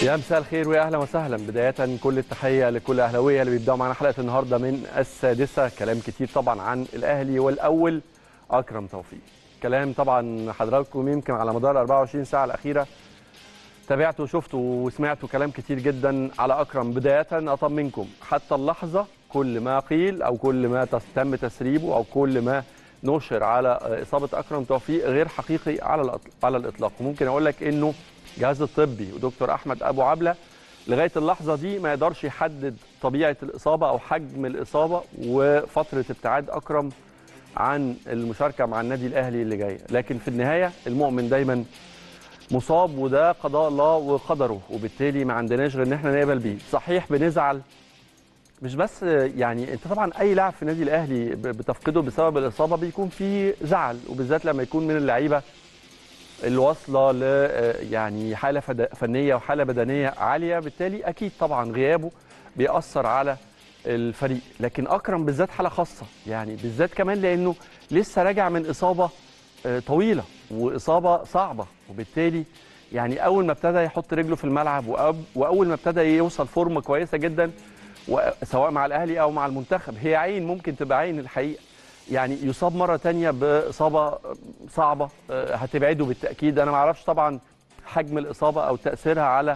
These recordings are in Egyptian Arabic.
يا مساء الخير ويا اهلا وسهلا بدايه كل التحيه لكل اهلاويه اللي بيبداوا معانا حلقه النهارده من السادسه كلام كتير طبعا عن الاهلي والاول اكرم توفيق كلام طبعا حضراتكم يمكن على مدار 24 ساعه الاخيره تابعتوا وشفتوا وسمعتوا كلام كتير جدا على اكرم بدايه اطمنكم حتى اللحظه كل ما قيل او كل ما تم تسريبه او كل ما نشر على اصابه اكرم توفيق غير حقيقي على على الاطلاق وممكن اقول لك انه الجهاز الطبي ودكتور احمد ابو عبله لغايه اللحظه دي ما يقدرش يحدد طبيعه الاصابه او حجم الاصابه وفتره ابتعاد اكرم عن المشاركه مع النادي الاهلي اللي جايه لكن في النهايه المؤمن دايما مصاب وده قضاء الله وقدره وبالتالي ما عندناش غير ان احنا نقبل بيه صحيح بنزعل مش بس يعني انت طبعا اي لاعب في النادي الاهلي بتفقده بسبب الاصابه بيكون فيه زعل وبالذات لما يكون من اللعيبه اللي واصله ل يعني حاله فنيه وحاله بدنيه عاليه بالتالي اكيد طبعا غيابه بيأثر على الفريق لكن اكرم بالذات حاله خاصه يعني بالذات كمان لانه لسه راجع من اصابه طويله واصابه صعبه وبالتالي يعني اول ما ابتدى يحط رجله في الملعب واول ما ابتدى يوصل فورمه كويسه جدا سواء مع الاهلي او مع المنتخب هي عين ممكن تبقى عين الحقيقه يعني يصاب مره تانية باصابه صعبه هتبعده بالتاكيد انا ما اعرفش طبعا حجم الاصابه او تاثيرها على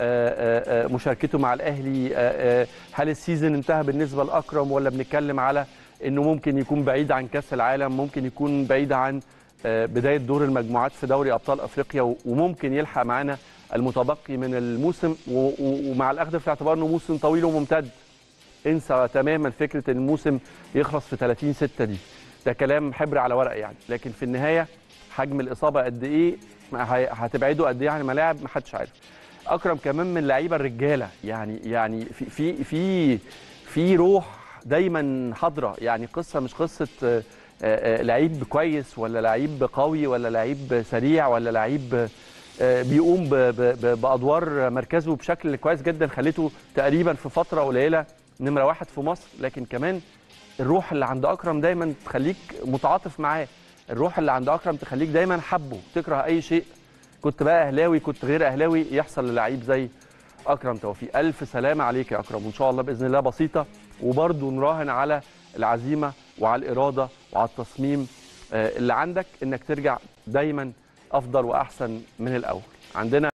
مشاركته مع الاهلي هل السيزون انتهى بالنسبه لاكرم ولا بنتكلم على انه ممكن يكون بعيد عن كاس العالم ممكن يكون بعيد عن بدايه دور المجموعات في دوري ابطال افريقيا وممكن يلحق معانا المتبقي من الموسم ومع الاخذ في الاعتبار انه موسم طويل وممتد انسى تماما فكره ان الموسم يخلص في 30 6 دي ده كلام حبر على ورق يعني لكن في النهايه حجم الاصابه قد ايه هتبعده قد ايه عن الملاعب ما حدش عارف اكرم كمان من لعيبه الرجاله يعني يعني في في في في روح دايما حاضره يعني قصه مش قصه لعيب كويس ولا لعيب قوي ولا لعيب سريع ولا لعيب بيقوم بادوار مركزه بشكل كويس جدا خليته تقريبا في فتره قليله نمره واحد في مصر لكن كمان الروح اللي عند اكرم دايما تخليك متعاطف معاه الروح اللي عند اكرم تخليك دايما حبه تكره اي شيء كنت بقى اهلاوي كنت غير اهلاوي يحصل للعيب زي اكرم توفيق الف سلامه عليك يا اكرم وان شاء الله باذن الله بسيطه وبرده نراهن على العزيمه وعلى الاراده وعلى التصميم اللي عندك انك ترجع دايما افضل واحسن من الاول عندنا